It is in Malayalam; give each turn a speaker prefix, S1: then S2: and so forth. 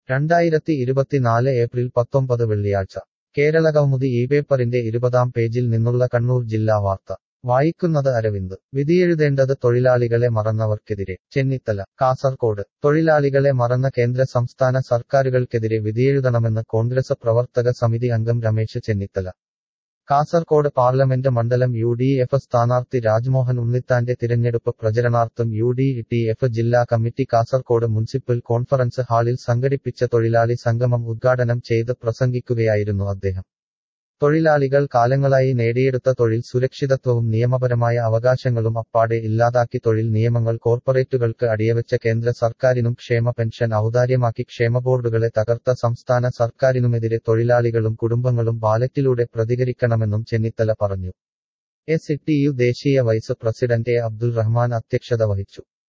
S1: രണ്ടായിരത്തി ഇരുപത്തിനാല് ഏപ്രിൽ പത്തൊമ്പത് വെള്ളിയാഴ്ച കേരളകൗമുദി ഈ പേപ്പറിന്റെ ഇരുപതാം പേജിൽ നിന്നുള്ള കണ്ണൂർ ജില്ലാ വാർത്ത വായിക്കുന്നത് അരവിന്ദ് വിധിയെഴുതേണ്ടത് തൊഴിലാളികളെ മറന്നവർക്കെതിരെ ചെന്നിത്തല കാസർകോട് തൊഴിലാളികളെ മറന്ന കേന്ദ്ര സംസ്ഥാന സർക്കാരുകൾക്കെതിരെ വിധിയെഴുതണമെന്ന് കോൺഗ്രസ് പ്രവർത്തക സമിതി അംഗം രമേശ് ചെന്നിത്തല കാസർകോട് പാർലമെന്റ് മണ്ഡലം യു ഡി എഫ് സ്ഥാനാർത്ഥി രാജ്മോഹൻ ഉണ്ണിത്താന്റെ തിരഞ്ഞെടുപ്പ് പ്രചരണാർത്ഥം യു ഡി ടി എഫ് ജില്ലാ കമ്മിറ്റി കാസർകോട് മുനിസിപ്പൽ കോൺഫറൻസ് ഹാളിൽ സംഘടിപ്പിച്ച തൊഴിലാളി സംഗമം ഉദ്ഘാടനം ചെയ്ത് പ്രസംഗിക്കുകയായിരുന്നു അദ്ദേഹം തൊഴിലാളികൾ കാലങ്ങളായി നേടിയെടുത്ത തൊഴിൽ സുരക്ഷിതത്വവും നിയമപരമായ അവകാശങ്ങളും അപ്പാടെ ഇല്ലാതാക്കി തൊഴിൽ നിയമങ്ങൾ കോർപ്പറേറ്റുകൾക്ക് അടിയവെച്ച കേന്ദ്ര സർക്കാരിനും ക്ഷേമ പെൻഷൻ ഔദാര്യമാക്കി ക്ഷേമ ബോർഡുകളെ തകർത്ത സംസ്ഥാന സർക്കാരിനുമെതിരെ തൊഴിലാളികളും കുടുംബങ്ങളും ബാലറ്റിലൂടെ പ്രതികരിക്കണമെന്നും ചെന്നിത്തല പറഞ്ഞു എസ് ടി യു ദേശീയ vice president A Abdul Rahman അധ്യക്ഷത വഹിച്ചു